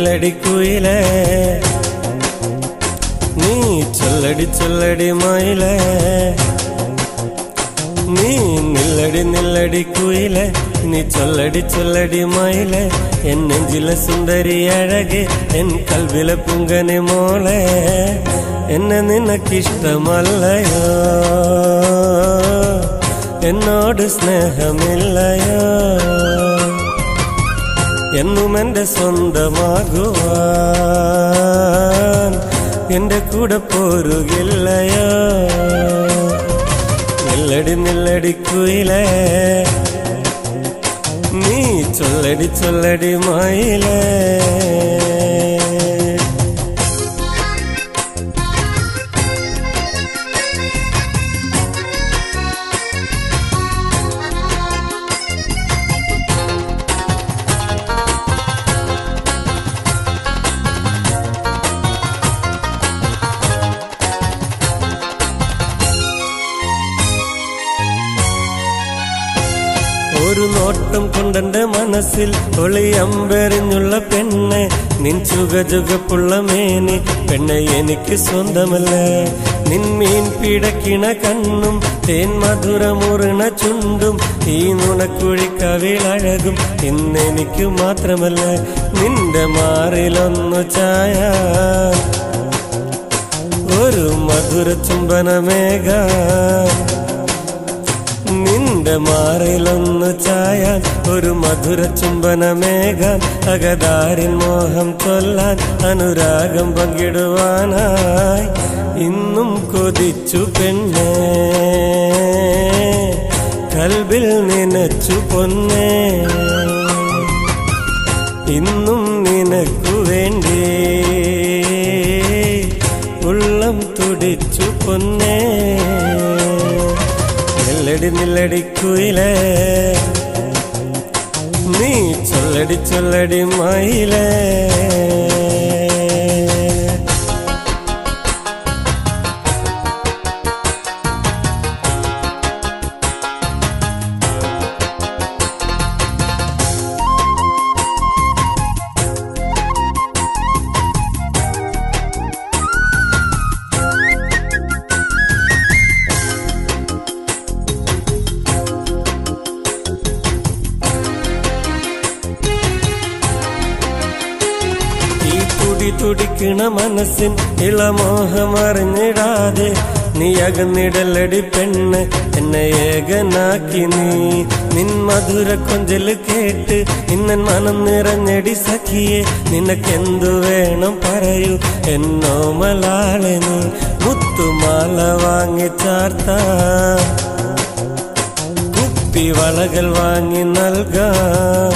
നില്ലടി കുയിലേ നീ ചൊല്ലടി ചൊല്ലടി മയിലേ നീ നില്ലടി നില്ലടി കുയിലെ നീ ചൊല്ലടി ചൊല്ലടി മയിലെ എൻ നെഞ്ചിലെ സുന്ദരി അഴകെ എൻ കൽവിലെ പുങ്കനെ മോളെ എന്നെ നിനക്കിഷ്ടമല്ലയോ എന്നോട് സ്നേഹമില്ലയോ എന്നും എന്റെ സ്വന്തമാകുവാൻ എന്റെ കൂടെ പോരുകില്ലയോ നില്ലടി നില്ലടി കുയിലേ നീ ചൊല്ലടി ചൊല്ലടി മയിലേ ഒരു നോട്ടം കൊണ്ടെന്റെ മനസ്സിൽ ഒളിയമ്പെറിഞ്ഞുള്ള പെണ്ണെ നിൻ ചുകചുകപ്പുള്ള മേനി പെണ്ണെ എനിക്ക് സ്വന്തമല്ലേ നിൻ മീൻ പിടക്കിണ കണ്ണും തേൻ മധുരമുറിണ ചുണ്ടും ഈ നുണക്കുഴി കവിളഴകും ഇന്നെനിക്ക് മാത്രമല്ല നിന്റെ മാറിലൊന്നു ചായ ഒരു മധുര ചുംബനമേഘ നിന്റെ മാറിലൊന്നു ചായാൻ ഒരു മധുര ചുംബനമേഘാൻ അകതാരിൻ മോഹം കൊല്ലാൻ അനുരാഗം പങ്കിടുവാനായി ഇന്നും കൊതിച്ചു പെണ്ണേ കൽബിൽ നനച്ചു പൊന്നേ ഇന്നും നിനക്കു വേണ്ടി ഉള്ളം തുടിച്ചു പൊന്നേ നില്ലടി നില്ലടി കുയിലേ നീ ചൊല്ലടി ചൊല്ലടി മയിലേ ഈ തുടി തുടിക്കണ മനസ്സിൻ ഇളമോഹമറിഞ്ഞിടാതെ നീ അകന്നിടലടി പെണ്ണ് എന്നെ ഏകനാക്കി നീ നിൻ മധുര കൊഞ്ചല് കേട്ട് ഇന്നൻ മനം നിറഞ്ഞടി സഖിയെ നിനക്കെന്തു വേണം പറയൂ എന്നോ മലാളെ നീ മുത്തുമാല വാങ്ങി ചാർത്ത കുപ്പി വളകൾ വാങ്ങി നൽകാം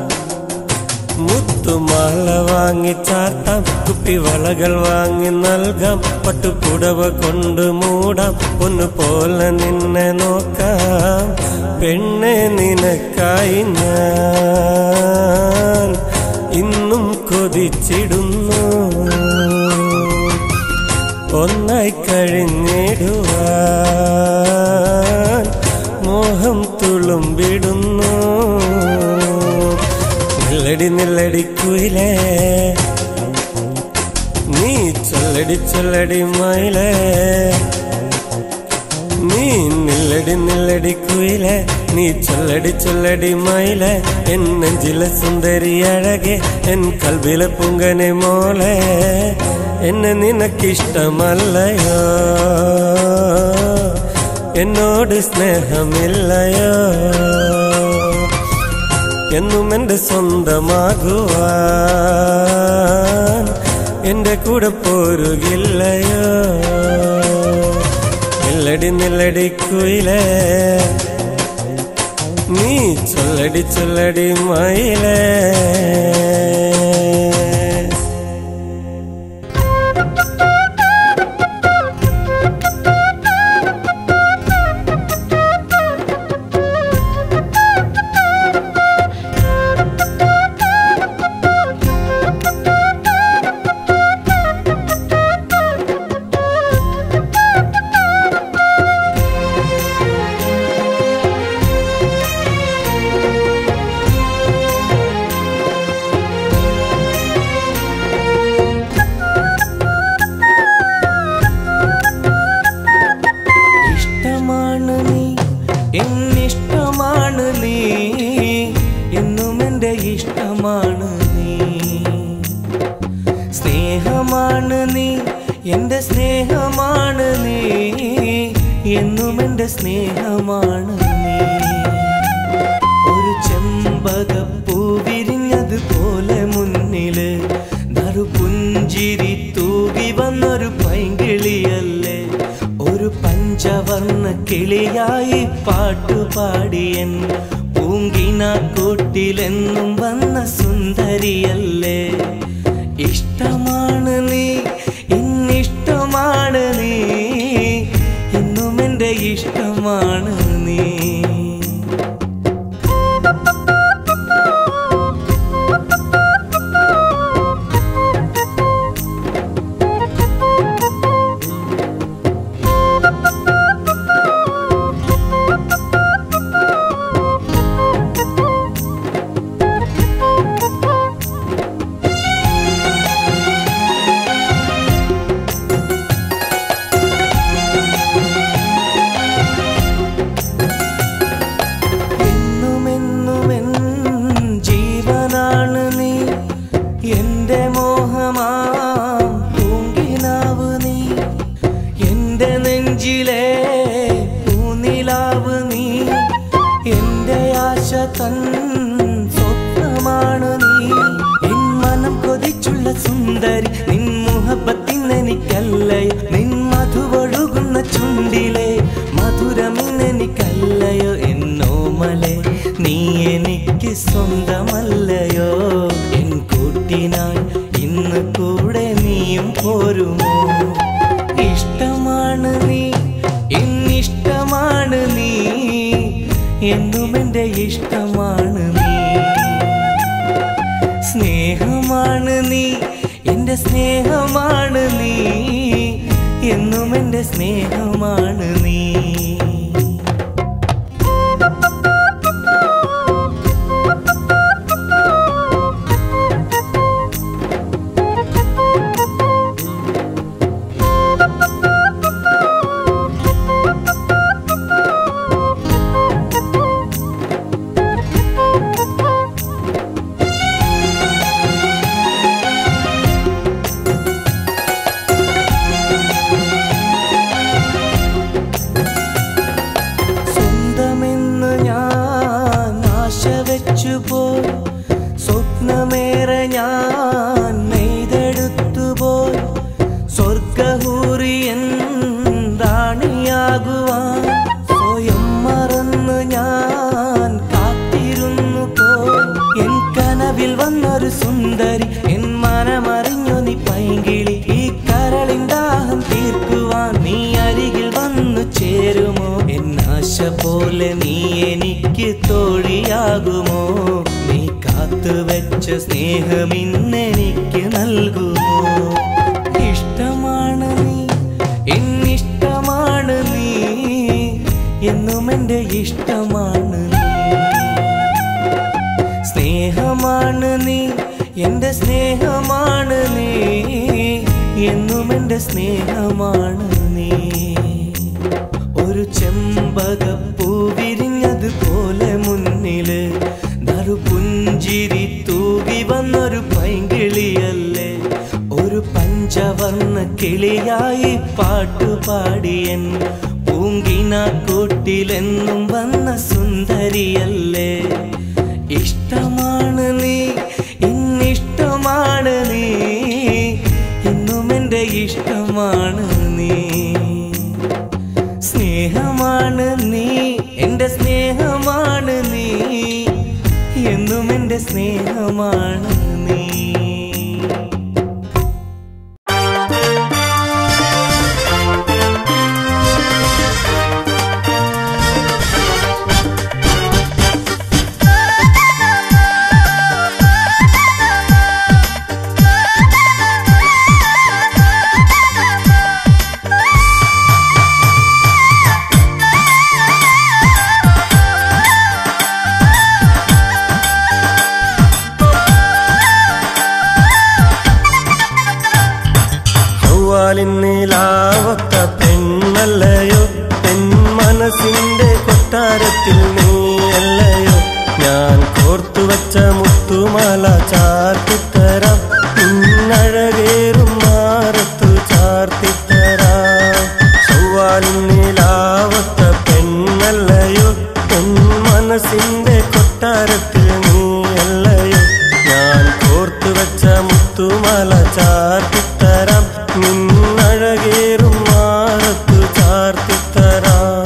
മുത്തുമാല വാങ്ങി ചാർത്താം കുപ്പിവളകൾ വാങ്ങി നൽകാം പട്ടുപുടവ കൊണ്ട് മൂടാം ഒന്ന് പോലെ നിന്നെ നോക്കാം പെണ്ണെ നിനക്കായി ഞാൻ ഇന്നും കൊതിച്ചിടുന്നു ഒന്നായി കഴിഞ്ഞിടുവാൻ മോഹം തുളുമ്പിടുന്നു നില്ലടി നില്ലടി കുയിലേ നീ ചൊല്ലടി ചൊല്ലടി മയിലേ നീ നില്ലടി നില്ലടി കുയിലേ നീ ചൊല്ലടി ചൊല്ലടി മയിലേ എൻ നെഞ്ചിലെ സുന്ദരി അഴകെ എൻ കൽവിലെ പുങ്കനെ മോളെ എന്നെ നിനക്കിഷ്ടമല്ലയോ എന്നോട് സ്നേഹമില്ലയോ എന്നും എന്റെ സ്വന്തമാകുവാൻ എന്റെ കൂടെ പോരുകില്ലയോ നില്ലടി നില്ലടി കുയിലേ നീ ചൊല്ലടി ചൊല്ലടി മയിലേ സ്നേഹമാണ് നീ എൻ്റെ സ്നേഹമാണ് നീ എന്നും എൻ്റെ സ്നേഹമാണ് നീ ഒരു ചെമ്പകപ്പൂ വിരിഞ്ഞതുപോലെ മുന്നില് നറുപുഞ്ചിരി തൂകി വന്നൊരു പൈങ്കിളിയല്ലേ ഒരു പഞ്ചവർണ്ണ കിളിയായി പാട്ടുപാടിയൻ പൂങ്കിനാക്കോട്ടിലെന്നും വന്ന സുന്ദരിയല്ലേ ഇഷ്ടമാണ് നീ ഇന്നിഷ്ടമാണ് നീ ഇന്നും എൻ്റെ ഇഷ്ടമാണ് നീ എന്നുമെന്നുമെൻ ജീവനാണ് നീ എൻ്റെ മോഹമാം പൂങ്കിനാവ് നീ എൻ്റെ നെഞ്ചിലെ പൂനിലാവ് നീ എൻ്റെ ആശ തൻ സ്വപ്നമാണ് നീ എൻ മനം കൊതിച്ചുള്ള സുന്ദരി നിൻ മുഹബത്തിനെനിക്കല്ലയോ നിൻ മധുവൊഴുകുന്ന ചുണ്ടിലെ മധുരമിന്നെനിക്കല്ലയോ എന്നോമലെ നീ എനിക്ക് സ്വന്തമല്ലയോ എൻ കൂട്ടിനായി ഇന്ന് കൂടെ നീയും പോരുമോ ഇഷ്ടമാണ് നീ എന്നിഷ്ടമാണ് നീ എന്നും എൻ്റെ ഇഷ്ടമാണ് നീ സ്നേഹമാണ് നീ എൻ്റെ സ്നേഹമാണ് നീ എന്നും എൻ്റെ സ്നേഹമാണ് നീ സ്വന്തമെന്ന് ഞാൻ ആശ വെച്ചു പോയി സ്വപ്നമേറെ ഞാൻ നെയ്തെടുത്തു പോയി സ്വർഗഹൂറിയൻ റാണിയാകുവാൻ സ്വയം മറന്ന് ഞാൻ കാത്തിരുന്നു പോയി എൻ കനവിൽ വന്നൊരു സുന്ദരി എൻ മനമറിഞ്ഞു നീ പൈങ്കിളി ഈ കരളിൻ ദാഹം തീർക്കുവാൻ നീ അരികിൽ വന്നു ചേരുമോ എൻ ആശ പോലെ നീ എനിക്ക് തോഴിയാകുമോ നീ കാത്തുവെച്ച സ്നേഹം ഇന്നെനിക്ക് നൽകുമോ ഇഷ്ടമാണ് നീ എന്നിഷ്ടമാണ് നീ എന്നും എൻ്റെ ഇഷ്ടമാണ് നീ സ്നേഹമാണ് നീ എൻ്റെ സ്നേഹമാണ് നീ എന്നും എൻ്റെ സ്നേഹമാണ് നീ ഒരു ചെമ്പകപ്പൂ വിരിഞ്ഞതുപോലെ മുന്നില് നറുപുഞ്ചിരി തൂകി വന്നൊരു പൈങ്കിളിയല്ലേ ഒരു പഞ്ചവർണ്ണ കിളിയായി പാട്ടുപാടിയൻ പൂങ്കിനാക്കോട്ടിലെന്നും വന്ന സുന്ദരിയല്ലേ ഇഷ്ടമാണ് നീ ഇന്നിഷ്ടമാണ് നീ ഇന്നും എൻ്റെ ഇഷ്ടമാണ് നീ സ്നേഹമാണ് നീ എൻ്റെ സ്നേഹമാണ് നീ എന്നും എൻ്റെ സ്നേഹമാണ് നീ ചൊവ്വാലിന്നിലാവത്ത പെണ്ണല്ലയോ പെൺ മനസ്സിന്റെ കൊട്ടാരത്തിൽ നീയല്ലയോ ഞാൻ കോർത്തു വച്ച മുത്തുമാല ചാർത്തിത്തരാം നിന്നഴകേ ചാർത്തിത്തരാം നിന്നഴകേറും മാറത്തു ചാർത്തിത്തരാം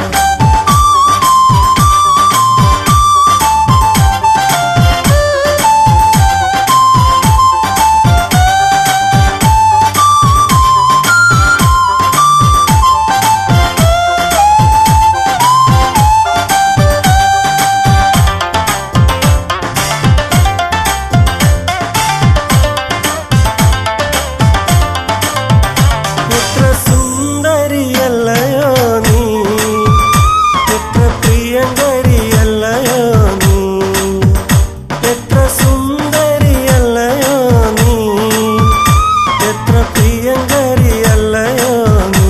എത്ര സുന്ദരിയല്ലയോ നീ എത്ര പ്രിയങ്കരിയല്ലയോ നീ എത്ര സുന്ദരിയല്ലയോ നീ എത്ര പ്രിയങ്കരിയല്ലയോ നീ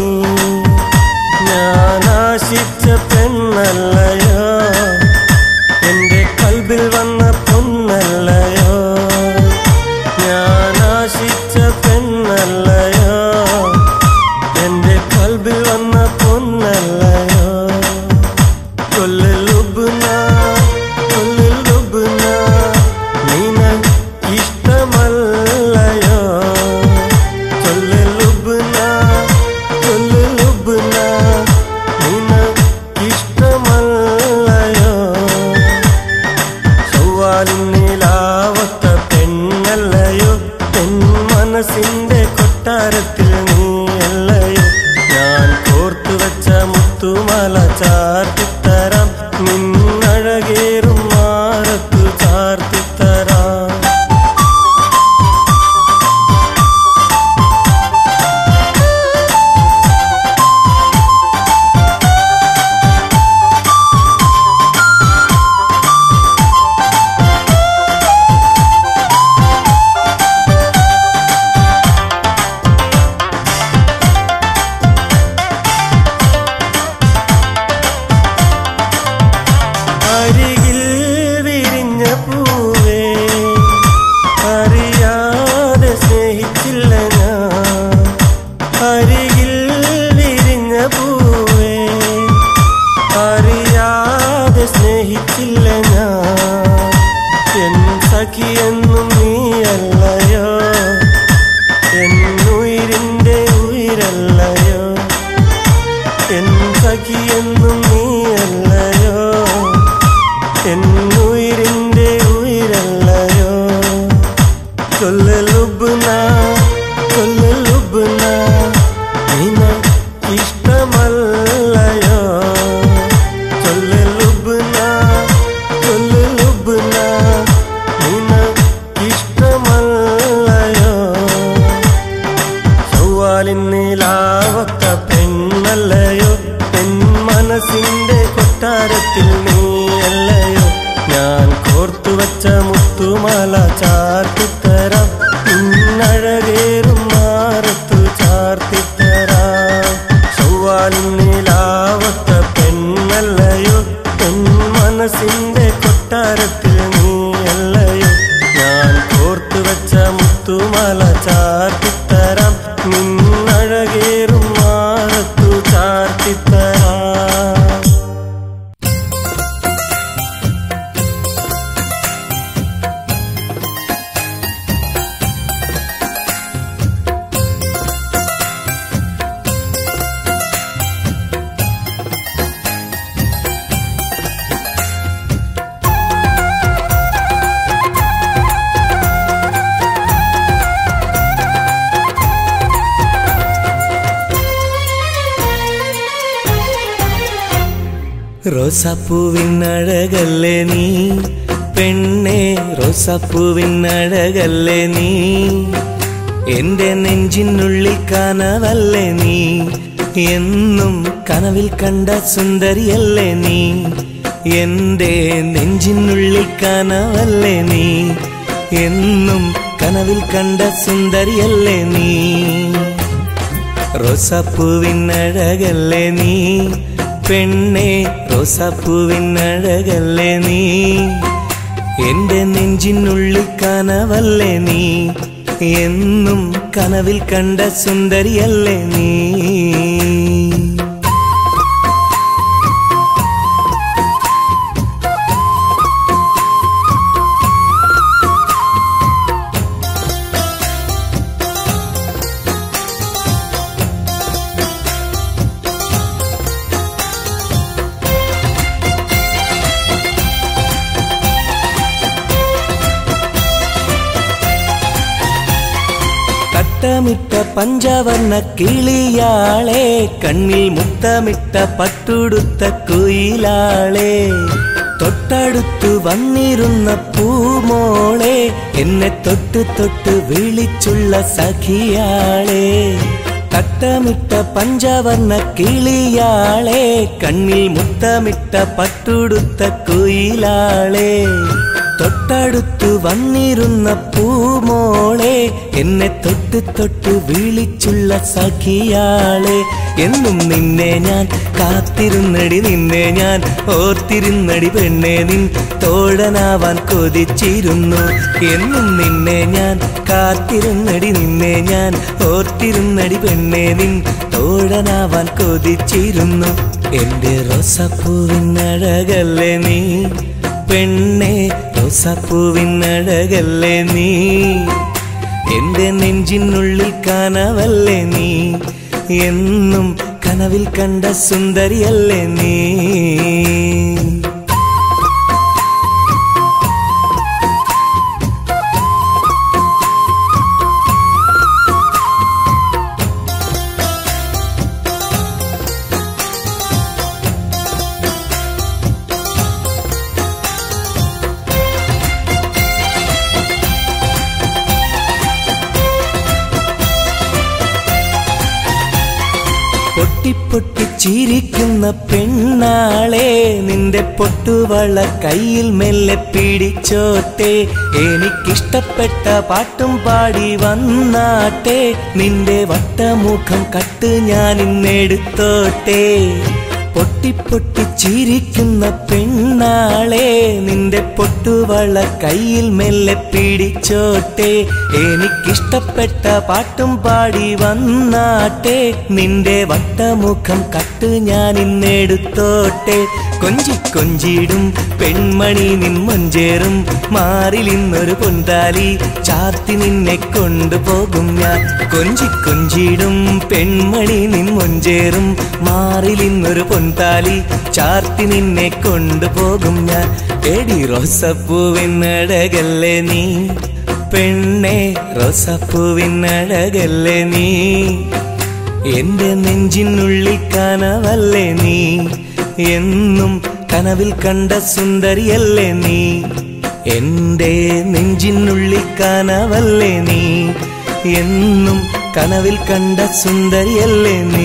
ഞാൻ ആശിച്ച പെണ്ണല്ലയോ എന്റെ കൽബിൽ വന്ന പൊന്നല്ലയോ ഞാൻ ആശിച്ച പെണ്ണല്ലയോ എന്റെ കൽബിൽ വന്ന പൊന്നല്ലയോ കൊല്ലുബുന കൊല്ലുബുന നീന ഇഷ്ടമല്ലയോ കൊല്ലുബുന കൊല്ലുബുന നീന ഇഷ്ടമല്ലയോ ചൊവ്വാലിന്നിലാവത്ത പെണ്ണല്ലയോ പെൺ മനസ്സിന്റെ കൊട്ടാരത്തിൽ നീയല്ലയോ ഞാൻ കോർത്തു വെച്ച മുത്തുമാല ചാർത്തിത്തരാം നിന്നഴകേറും മാറത്തു ചാർത്തിത്തരാം അരികിൽ വിരിഞ്ഞ പൂവേ അറിയാതെ സ്നേഹിച്ചില്ല ഞാൻ അരികിൽ വിരിഞ്ഞ പൂവേ അറിയാതെ സ്നേഹിച്ചില്ല ഞാൻ എൻ സഖിയെന്നും നീയല്ലയോ എന്നുയിരിന്റെ ഉയരല്ലയോ എൻ സഖിയെന്നും നീയല്ലയോ എന്നുയിരിന്റെ ഉയരല്ലയോ കൊല്ലലുബുന കൊല്ലലുബുന നിന ഇഷ്ടമല്ലയോ കൊല്ലലുബുന കൊല്ലലുബുന നിന ഇഷ്ടമല്ലയോ ചൊവ്വാലിന്നിലാവത്ത പെണ്ണല്ലയോ പെൺ മനസ്സിന്റെ കൊട്ടാരത്തിൽ നീയല്ലയോ ഞാൻ കോർത്തു വച്ച മുത്തുമാല ചാർത്തിത്തരാം ഇന്നഴകേറും മാറത്തു ചാർത്തിത്തരാം ചൊവ്വാലിന്നിലാവത്ത പെണ്ണല്ലയോ പെൺ മനസ്സിന്റെ കൊട്ടാരത്തിൽ നീയല്ലയോ ഞാൻ കോർത്തു വെച്ച മുത്തുമാല ചാർത്തിത്തരാം നിന്നഴകേറും മാറത്തു ചാർത്തിത്തരാം റോസാപ്പൂവിനഴകല്ലേ നീ പെണ്ണെ റോസാപ്പൂവിനഴകല്ലേ നീ എന്റെ നെഞ്ചിനുള്ളിൽ കനവല്ലേ നീ എന്നും കനവിൽ കണ്ട സുന്ദരിയല്ലേ നീ എന്റെ നെഞ്ചിനുള്ളിൽ കനവല്ലേ നീ എന്നും കനവിൽ കണ്ട സുന്ദരിയല്ലേ നീ റോസാപ്പൂവിനഴകല്ലേ നീ പെണ്ണെ റോസാപ്പൂവിനഴകല്ലേ നീ എന്റെ നെഞ്ചിനുള്ളിൽ കനവല്ലേ നീ എന്നും കനവിൽ കണ്ട സുന്ദരിയല്ലേ നീ തട്ടമിട്ട പഞ്ചവർണ്ണ കിളിയാളെ കണ്ണിൽ മുത്തമിട്ട പട്ടുടുത്ത കുയിലാളെ തൊട്ടടുത്തു വന്നിരുന്ന പൂമോളെ എന്നെ തൊട്ട് തൊട്ട് വിളിച്ചുള്ള സഖിയാളെ തട്ടമിട്ട പഞ്ചവർണ്ണ കിളിയാളെ കണ്ണിൽ മുത്തമിട്ട പട്ടുടുത്ത കുയിലാളെ തൊട്ടടുത്തു വന്നിരുന്ന പൂമോളെ എന്നെ തൊട്ട് തൊട്ട് വിളിച്ചുള്ള സഖിയാളെ എന്നും നിന്നെ ഞാൻ കാത്തിരുന്നടി നിന്നെ ഞാൻ ഓർത്തിരുന്നടി പെണ്ണെ നിൻ തോഴനാവാൻ കൊതിച്ചിരുന്നു എന്നും നിന്നെ ഞാൻ കാത്തിരുന്നടി നിന്നെ ഞാൻ ഓർത്തിരുന്നടി പെണ്ണെ നിൻ തോഴനാവാൻ കൊതിച്ചിരുന്നു എന്റെ റോസപ്പൂവിനഴകല്ലേ നീ പെണ്ണെ റോസാപ്പൂവിനഴകല്ലേ നീ എന്റെ നെഞ്ചിനുള്ളിൽ കനവല്ലേ നീ എന്നും കനവിൽ കണ്ട സുന്ദരിയല്ലേ നീ പൊട്ടിപ്പൊട്ടി ചിരിക്കുന്ന പെണ്ണാളെ നിന്റെ പൊട്ടുവള കയ്യിൽ മെല്ലെ പിടിച്ചോട്ടെ എനിക്കിഷ്ടപ്പെട്ട പാട്ടും പാടി വന്നാട്ടെ നിന്റെ വട്ടമുഖം കട്ട് ഞാൻ ഇന്നെടുത്തോട്ടെ പൊട്ടിപ്പൊട്ടി ചിരിക്കുന്ന പെണ്ണാളെ നിന്റെ പൊട്ടുവള കയ്യിൽ മെല്ലെ പിടിച്ചോട്ടെ എനിക്കിഷ്ടപ്പെട്ട പാട്ടും പാടി വന്നാട്ടെ നിന്റെ വട്ടമുഖം കട്ട് ഞാൻ ഇന്നെടുത്തോട്ടെ കൊഞ്ചി കൊഞ്ചിടും പെൺമണി നിൻ മൊഞ്ചേറും മാറിൽ ഇന്നൊരു പൊന്താലി ചാർത്തി നിന്നെ കൊണ്ടുപോകും ഞാൻ കൊഞ്ചി കൊഞ്ചിടും പെൺമണി നിൻ മൊഞ്ചേറും മാറിൽ ഇന്നൊരു പൊന്താലി ചാർത്തി നിന്നെ കൊണ്ടുപോകും ഞാൻ എടി റോസപ്പൂവിനടകല്ലേ നീ പെണ്ണെ റോസപ്പൂവിനടകല്ലേ നീ എന്റെ നെഞ്ചിനുള്ളിൽ കനവല്ലേ നീ എന്നും കനവിൽ കണ്ട സുന്ദരിയല്ലേ നീ എന്റെ നെഞ്ചിനുള്ളിൽ കനവല്ലേ നീ എന്നും കനവിൽ കണ്ട സുന്ദരിയല്ലേ നീ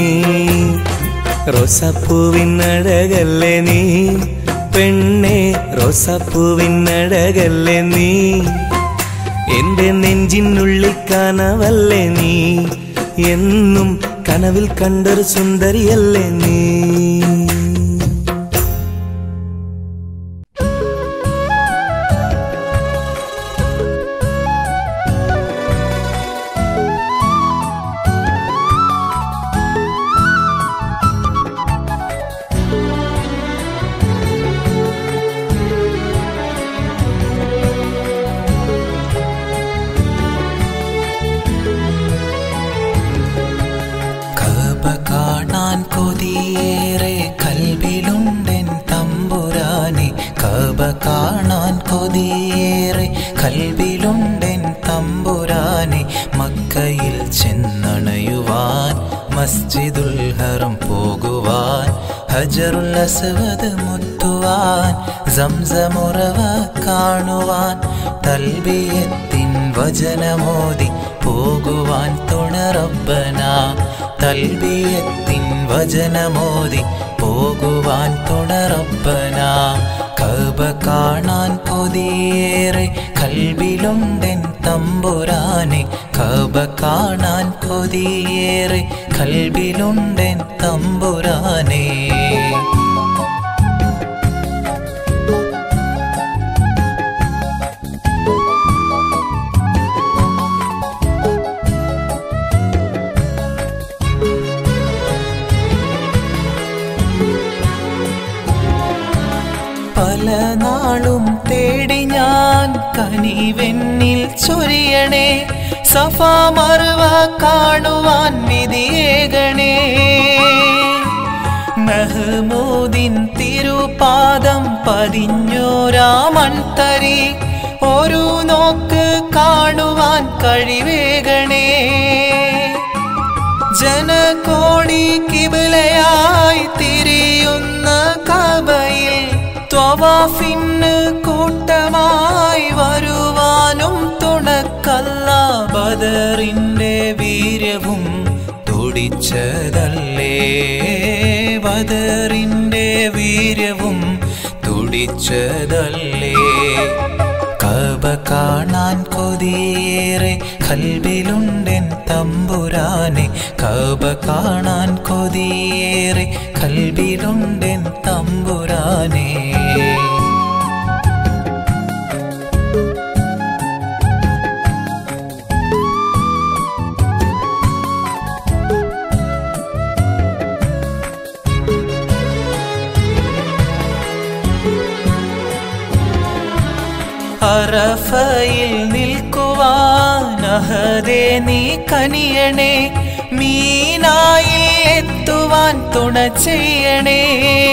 റോസാപ്പൂവിനഴകല്ലേ നീ പെണ്ണെ റോസാപ്പൂവിനഴകല്ലേ നീ എന്റെ നെഞ്ചിനുള്ളിൽ കനവല്ലേ നീ എന്നും കനവിൽ കണ്ടൊരു സുന്ദരിയല്ലേ നീ കബ കാണാൻ കൊതിയേറെ കൽവിലുണ്ടെൻ തമ്പുരാനെ കബ കാണാൻ കൊതിയേറെ കൽവിലുണ്ടെൻ തമ്പുരാനെ മക്കയിൽ ചെന്നണയുവാൻ മസ്ജിദുൽ ഹറം പോകുവാൻ ഹജറുൽ അസ്വദ് മുത്തുവാൻ സംസമുറവ കാണുവാൻ തൽബിയത്തിൻ വചനമോദി പോകുവാൻ തുണറബ്ബന തൽബിയത്തിൻ വചനമോദി പോകുവാൻ തുണറബ്ബന കബ കാണാൻ കൊതിയേറെ കൽബിലുണ്ടെൻ തമ്പുരാനെ കബ കാണാൻ കൊതിയേറെ കൽബിലുണ്ടെൻ തമ്പുരാനെ പല നാളും തേടി ഞാൻ കനിവെന്നിൽ ചൊരിയണേ സഫ മറുവ കാണുവാൻ വിധിയേകണേ മെഹ്മൂദിൻ തിരുപാദം പതിഞ്ഞോരാമൺതരി ഒരു നോക്ക് കാണുവാൻ കഴിവേകണേ തുണക്കല്ല ബദറിന്റെ വീര്യവും തുടിച്ചതല്ലേ ബദറിന്റെ വീര്യവും തുടിച്ചതല്ലേ കബ കാണാൻ കൊതിയേറെ കൽബിലുണ്ടെൻ തമ്പുരാനെ കബ കാണാൻ കൊതിയേറെ കൽബിലുണ്ടെൻ തമ്പുരാനെ അറഫയിൽ നിൽക്കുവാൻ അഹദേ നീ കനിയണേ മീനായിൽ എത്തുവാൻ തുണ ചെയ്യണേ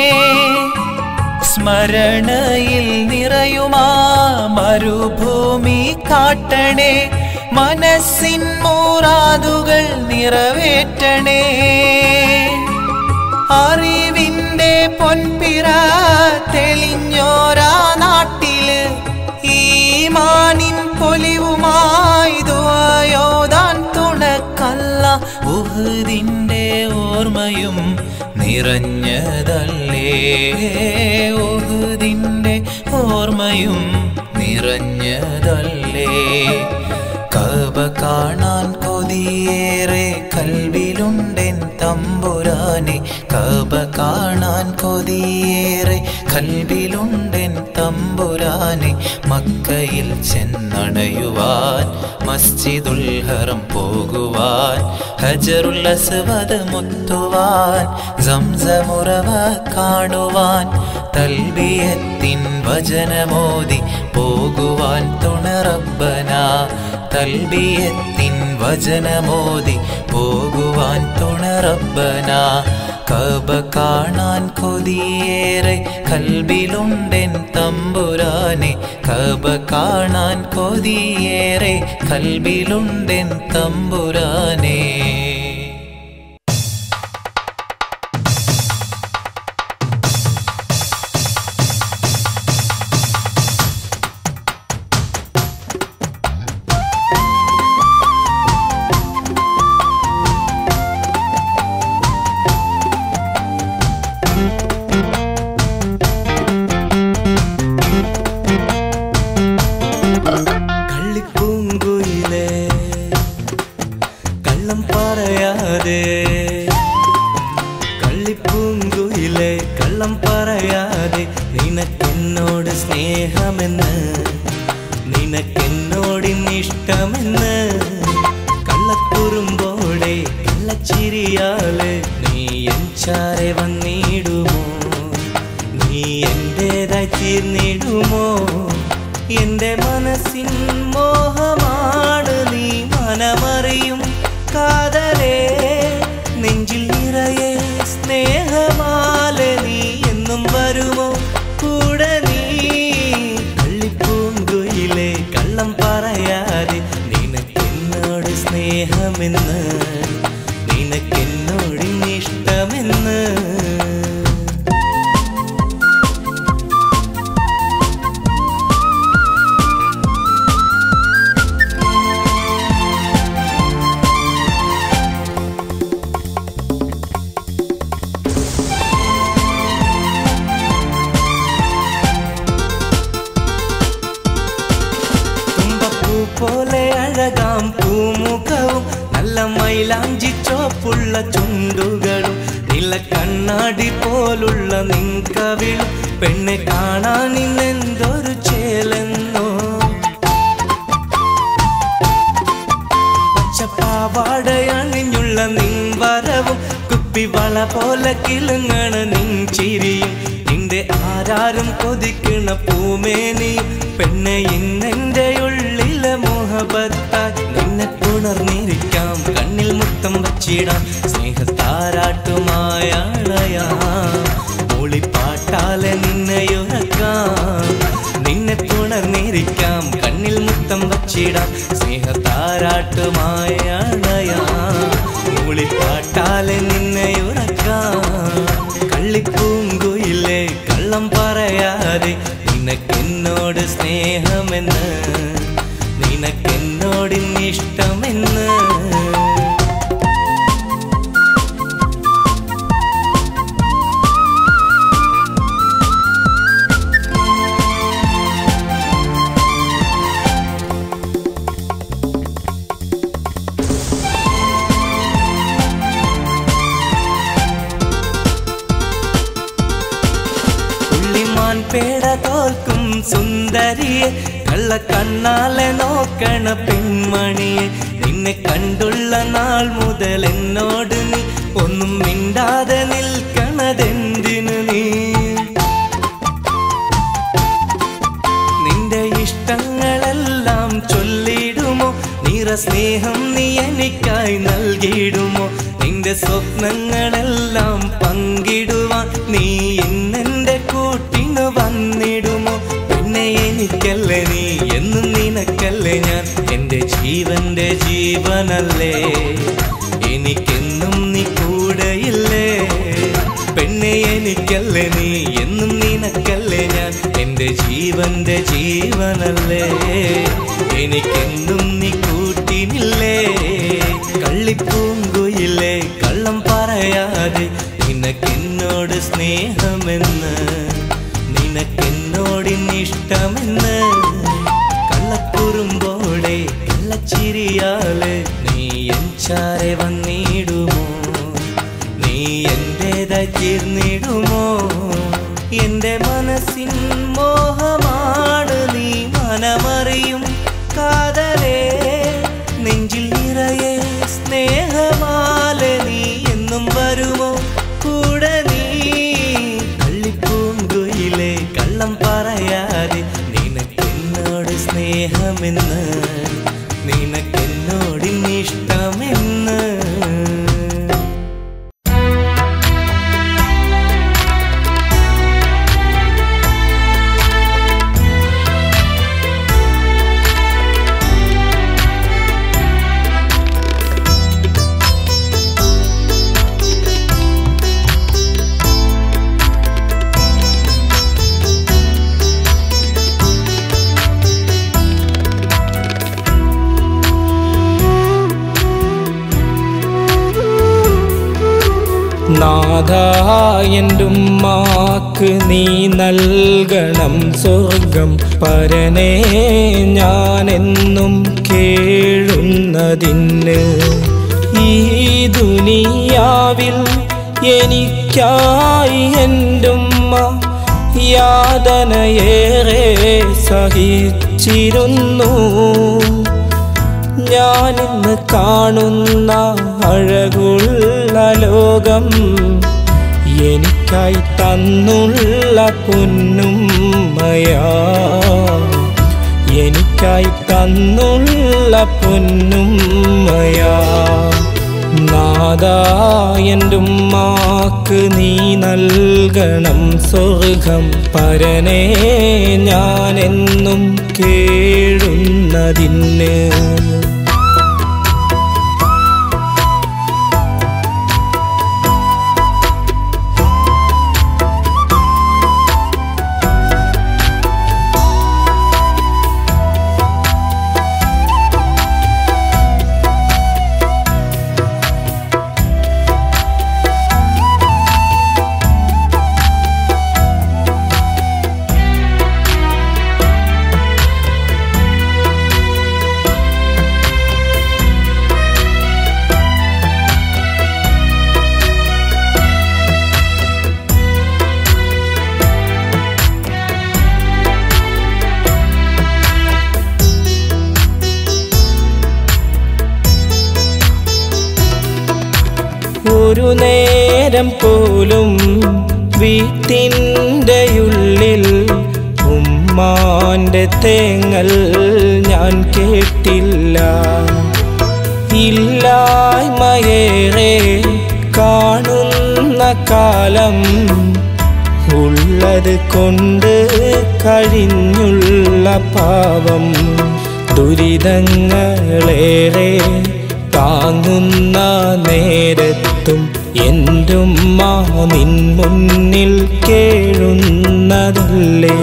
സ്മരണയിൽ നിറയുമാ മരുഭൂമി കാട്ടണേ മനസ്സിൻ മൂറാതുകൾ നിറവേറ്റണേ അറിവിന്റെ പൊൻപിറ തെളിഞ്ഞോരാ നാട്ടില് ഈമാനിൻ പൊലിവുമായി ദുആയോദാൻ തുണക്കല്ല ഉഹദിന്റെ ഓർമ്മയും നിറഞ്ഞതല്ലേ ഉഹദിന്റെ ഓർമ്മയും നിറഞ്ഞതല്ലേ കബ കാണാൻ കൊതിയേറെ കൽവിലുണ്ടെൻ തമ്പുരാനെ കബ കാണാൻ കൊതിയേറെ കൽവിലുണ്ടെൻ തമ്പുരാനെ മക്കയിൽ ചെന്നണയുവാൻ മസ്ജിദുൽ ഹറം പോകുവാൻ ഹജറുൽ അസ്വദ് മുത്തുവാൻ സംസമുറവ കാണുവാൻ തൽബിയത്തിൻ വചനമോദി പോകുവാൻ തുണറബ്ബന തൽബിയത്തിൻ വചനമോദി പോകുവാൻ തുണറബ്ബന കബ കാണാൻ കൊതിയേറെ കൽബിലുണ്ടെൻ തമ്പുരാനെ കബ കാണാൻ കൊതിയേറെ കൽബിലുണ്ടെൻ തമ്പുരാനെ കള്ളിപ്പൂങ്കുയിലേ കള്ളം പറയാതെ കള്ളിപ്പൂങ്കുയിലേ കള്ളം പറയാതെ നിനക്കെന്നോട് സ്നേഹമെന്ന് നിനക്കെന്നോടിന്നിഷ്ടമെന്ന് കള്ളക്കുറുമ്പോടെ കള്ളച്ചിരിയാല് നീ എൻ ചാരെ വന്നിടുമോ നീ എന്റേതായി തീർന്നിടുമോ എന്റെ മനസ്സിൻ മോഹമാണ് നീ മനമറിയും കാതലേ നെഞ്ചിൽ നിറയെ സ്നേഹമാല നീ എന്നും വരുമോ കൂടെ നീ കള്ളിപ്പൂങ്കുയിലെ കള്ളം പറയാതെ നിനക്കെന്നോട് സ്നേഹമെന്ന് നിനക്കെന്നോടിന്നിഷ്ടമെന്ന് തുമ്പപ്പൂ പോലെ അഴകാം പൂമുഖവും നല്ല മൈലാഞ്ചി ചോപ്പുള്ള ചുണ്ടുകളും നില കണ്ണാടി പോലുള്ള നിൻകവിളും പെണ്ണെ കാണാൻ ഇന്നെന്തൊരു ചേലെന്നോ പച്ചപ്പാവാടയണിഞ്ഞുള്ള നിൻ വരവും കുപ്പിവള പോലെ കിളുങ്ങണ നിൻ ചിരിയും നിന്റെ ആരാരും കൊതിക്കണ പൂമേനിയും പെണ്ണെ ഇന്നെന്റെ ഉള്ളിലെ മോഹബത്തായി നിന്നെ പുണർന്നിരിക്കാം കണ്ണിൽ മുത്തം വച്ചിടാം സ്നേഹത്താരാട്ടുമായാളയാം മൂളിപ്പാട്ടാലെ നിന്നെയുറക്കാം നിന്നെ പുണർന്നിരിക്കാം കണ്ണിൽ മുത്തം വച്ചിടാം സ്നേഹത്താരാട്ടുമായാളയാം മൂളിപ്പാട്ടാലെ നിന്നെയുറക്കാം കള്ളിപ്പൂങ്കുയിലെ കള്ളം പറയാതെ നിനക്കെന്നോട് സ്നേഹമെന്ന് നിനക്കെന്നോട് കള്ളിപ്പേട തോൽക്കും സുന്ദരിയെ കള്ള കണ്ണാലെ നോക്കണ പെൺമണിയെ നിന്നെ കണ്ടുള്ള നാൾ മുതൽ എന്നോട് നീ ഒന്നും മിണ്ടാതെ നിൽക്കണതെന്തിനു നീ നിന്റെ ഇഷ്ടങ്ങളെല്ലാം ചൊല്ലിടുമോ നിറ സ്നേഹം നീ എനിക്കായി നൽകിയിടുമോ നിന്റെ സ്വപ്നങ്ങളെല്ലാം പങ്കിടുവാൻ നീ ഇന്നെന്റെ കൂട്ടിന് വന്നിടുമോ പിന്നെ എനിക്കല്ലേ നീ എന്നും നിനക്കല്ലേ ഞാൻ എന്റെ ജീവന്റെ ജീവനല്ലേ എനിക്കെന്നും നീ കൂടെയില്ലേ പെണ്ണെ എനിക്കല്ലേ നീ എന്നും നിനക്കല്ലേ ഞാൻ എന്റെ ജീവന്റെ ജീവനല്ലേ എനിക്കെന്നും നീ കൂട്ടിനില്ലേ കള്ളിപ്പൂങ്കുയില്ലേ കള്ളം പറയാതെ നിനക്കെന്നോട് സ്നേഹമെന്ന് നിനക്കെന്നോടിന്നിഷ്ടമെന്ന് കള്ളക്കുറുമ്പോടെ കള്ളച്ചിരിയാല് നീ എൻചാരെ വന്നിടുമോ നീ എന്റേതായി തീർന്നിടുമോ എന്റെ മനസ്സിൻ മോഹമാണ് നീ മനമറിയും കാതലേ നെഞ്ചിൽ നിറയെ സ്നേഹമാലെ നീ എന്നും വരുമോ കൂടെ നീ കള്ളിപ്പൂങ്കുയിലെ കള്ളം പറയാതെ നിനക്കെന്നോട് സ്നേഹമെന്ന് നിനക്കെന്നോടിന്നിഷ്ടമെന്ന് നാഥായൻ്റുമ്മാക്ക് നീ നൽകണം സ്വർഗം പരനേ ഞാനെന്നും കേഴുന്നതിന് ഈ ദുനിയാവിൽ എനിക്കായി എൻ്റുമ്മ യാതനയേറെ സഹിച്ചിരുന്നു ഞാനിന്ന് കാണുന്ന അഴകുള്ള ലോകം എനിക്കായി തന്നുള്ള പൊന്നുമ്മയാ എനിക്കായി തന്നുള്ള പൊന്നുമ്മയാ നാദായൻ്റുമ്മാക്ക് നീ നൽകണം സ്വർഗം പരനേ ഞാനെന്നും കേഴുന്നതിന് ഒരു നേരം പോലും വീട്ടിൻ്റെ ഉള്ളിൽ ഉമ്മാൻ്റെ തേങ്ങൽ ഞാൻ കേട്ടില്ല ഇല്ലായ്മയേറെ കാണുന്ന കാലം ഉള്ളത് കൊണ്ട് കഴിഞ്ഞുള്ള പാവം ദുരിതങ്ങളേറെ താങ്ങുന്ന നേരത്തും എന്റുമ്മ നിൻ മുന്നിൽ കേഴുന്നതല്ലേ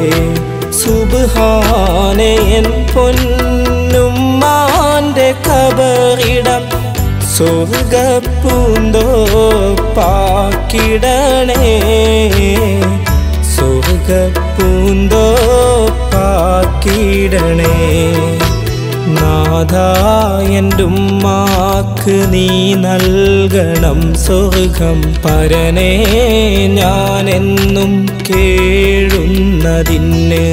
സുബാനെ എൻ പൊന്നുമ്മാന്റെ കബറിടം സ്വർഗപ്പൂന്തോ പാക്കിടണേ സ്വർഗപ്പൂന്തോ പാക്കിടണേ നാഥായൻ്റുമ്മാക്ക് നീ നൽകണം സ്വർഗം പരനെ ഞാനെന്നും കേഴുന്നതിന്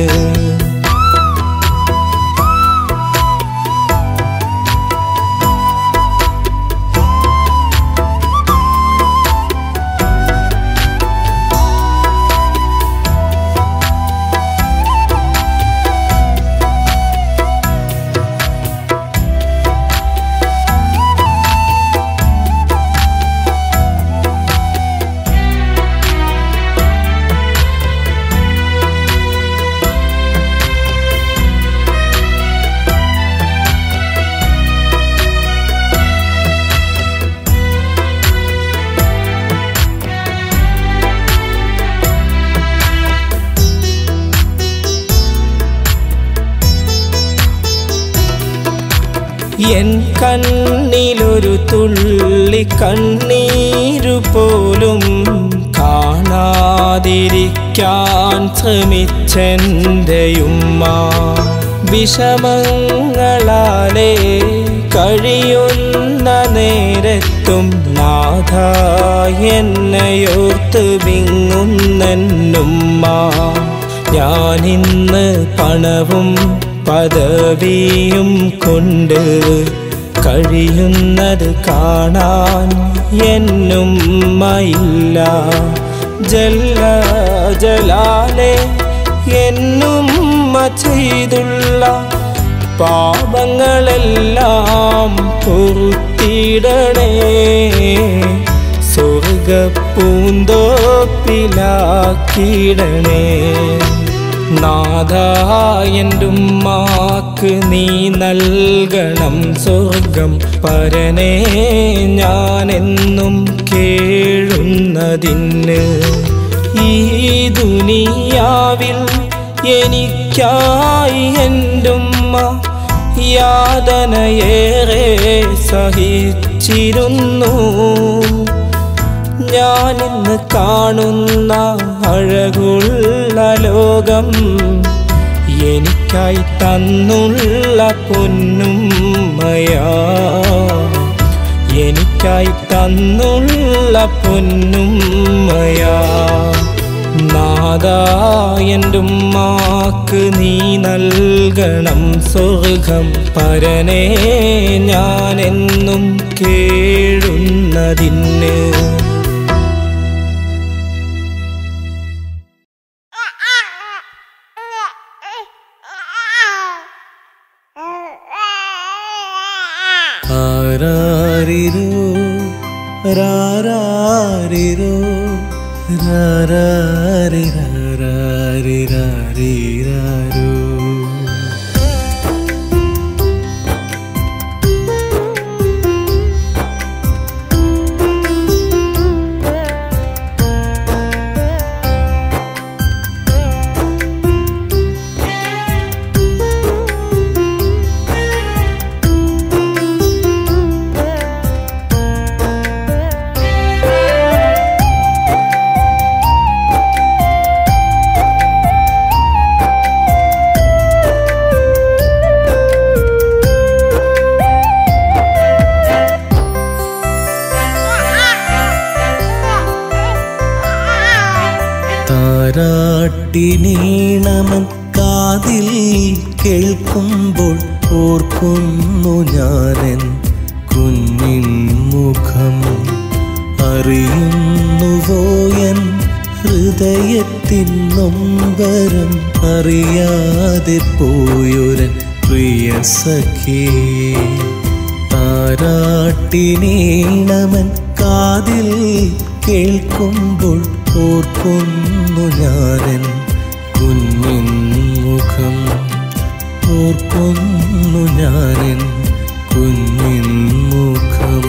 എൻ കണ്ണിലൊരു തുള്ളി കണ്ണീരു പോലും കാണാതിരിക്കാൻ ശ്രമിച്ചെൻ്റെയുമ്മ വിഷമങ്ങളാലേ കഴിയുന്ന നേരത്തും നാഥ എന്നെയോർത്ത് വിങ്ങുന്നെന്നുമ്മ ഞാനിന്ന് പണവും പദവിയും കൊണ്ട് കഴിയുന്നത് കാണാൻ എന്നുമ്മയില്ല ജല്ല ജലാലെ എന്നുമ്മ ചെയ്തുള്ള പാപങ്ങളെല്ലാം പൊറുത്തിടണേ സ്വർഗപ്പൂന്തോപ്പിലാക്കിടണേ നാഥായൻ്റുമ്മാക്ക് നീ നൽകണം സ്വർഗം പരനെ ഞാനെന്നും കേഴുന്നതിന് ഈ ദുനിയാവിൽ എനിക്കായി എൻ്റുമ്മ യാതനയേറെ സഹിച്ചിരുന്നു ഞാനിന്ന് കാണുന്ന അഴകുള്ള ലോകം എനിക്കായി തന്നുള്ള പൊന്നുമ്മയാ എനിക്കായി തന്നുള്ള പൊന്നുമ്മയാ നാദായൻ്റുമ്മാക്ക് നീ നൽകണം സ്വർഗം പരനെ ഞാനെന്നും കേഴുന്നതിന് ആരാരിരോ രാരാരിരോ രാരാരിരാരിരാരിരാരോ താരാട്ടിനീണമൻ കാതിൽ കേൾക്കുമ്പോൾ ഓർക്കുന്നു ഞാനൻ കുഞ്ഞിൻ മുഖം അറിയുന്നുവോയൻ ഹൃദയത്തിൻ നൊമ്പരം അറിയാതെ പോയൊരൻ പ്രിയ സഖിയേ താരാട്ടിനീണമൻ കാതിൽ കേൾക്കുമ്പോൾ ഓർക്കുന്നു ഞാനൻ കുഞ്ഞിൻ മുഖം ഓർക്കുന്നു ഞാനൻ കുഞ്ഞിൻ മുഖം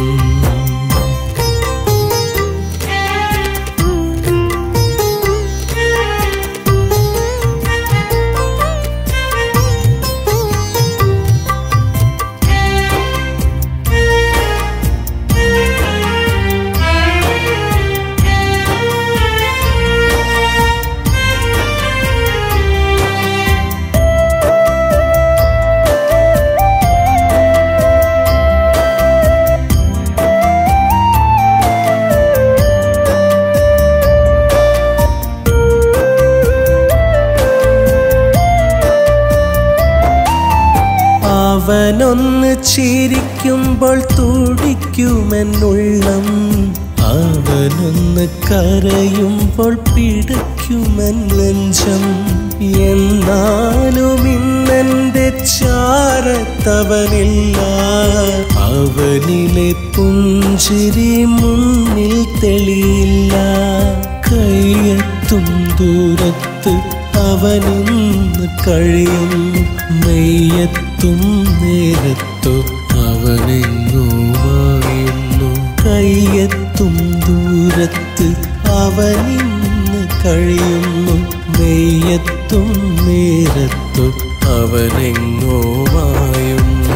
ചിരിക്കുമ്പോൾ തുടിക്കുമെന്നുള്ളം അവനൊന്ന് കരയുമ്പോൾ പിടയ്ക്കുമെൻ നെഞ്ചം എന്നാലും ഇന്നെന്റെ ചാരത്തവനില്ല അവനിലെ പുഞ്ചിരി മുന്നിൽ തെളിയില്ല കയ്യെത്തും ദൂരത്ത് അവനിന്ന് കഴിയും മെയ്യെത്തും നേരത്തു അവനെങ്ങോ മായുന്നു കയ്യെത്തും ദൂരത്ത് അവനിന്ന് കഴിയുന്നു മെയ്യെത്തും നേരത്തു അവനെങ്ങോ മായുന്നു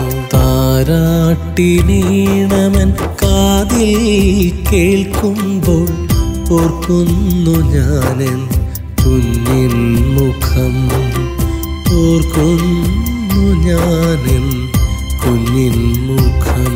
താരാട്ടിനീണമൻ കാതിൽ കേൾക്കുമ്പോൾ ഓർക്കുന്നു ഞാനെൻ കുഞ്ഞിൻ മുഖം ഓർക്കുന്നു ഞാനെൻ കുഞ്ഞിൻ മുഖം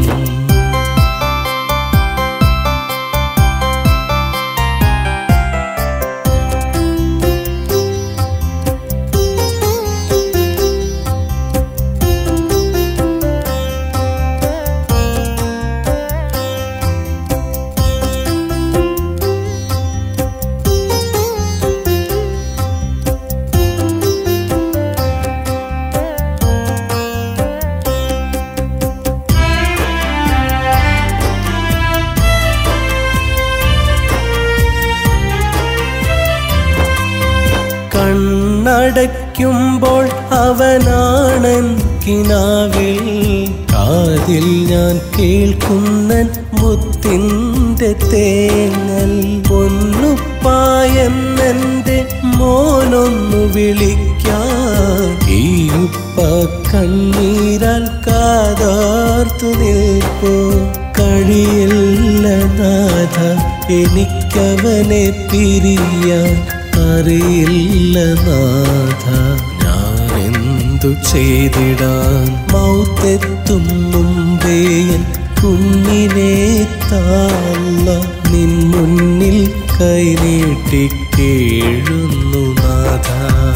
കണ്ണടയ്ക്കുമ്പോൾ അവനാണൻ കിനാവിൽ കാതിൽ ഞാൻ കേൾക്കുന്നൻ മുത്തിൻ്റെ തേങ്ങൽ പൊന്നുപ്പായെന്നെൻ്റെ മോനൊന്നു വിളിക്കാൻ ഈ ഉപ്പ കണ്ണീരാൽ കാതാർത്തു നിൽപ്പോ കഴിയില്ല നാഥ എനിക്കവനെ പിരിയാൻ അറിയില്ല നാഥ ഞാൻ എന്തു ചെയ്തിടാൻ മൗത്തെത്തും മുമ്പേ എൻ കുഞ്ഞിനെ താല്ല നിൻ മുന്നിൽ കൈനീട്ടി കേഴുന്നു നാഥ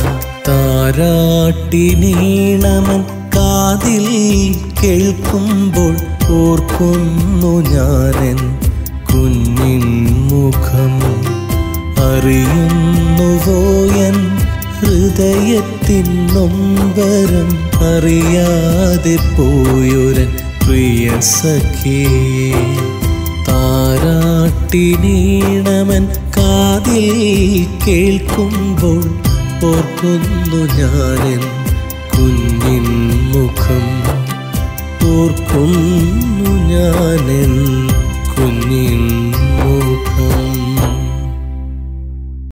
താരാട്ടിനീണമൻ കാതിൽ കേൾക്കുമ്പോൾ ഓർക്കുന്നു ഞാനെൻ കുഞ്ഞിൻ മുഖം അറിയുന്നുവോ എൻ ഹൃദയത്തിൻ നൊമ്പരം അറിയാതെ പോയൊരൻ പ്രിയ സഖിയേ താരാട്ടിനീണമൻ കാതിൽ കേൾക്കുമ്പോൾ ഓർക്കുന്നു ഞാനെൻ കുഞ്ഞിൻ മുഖം ഓർക്കുന്നു ഞാനെൻ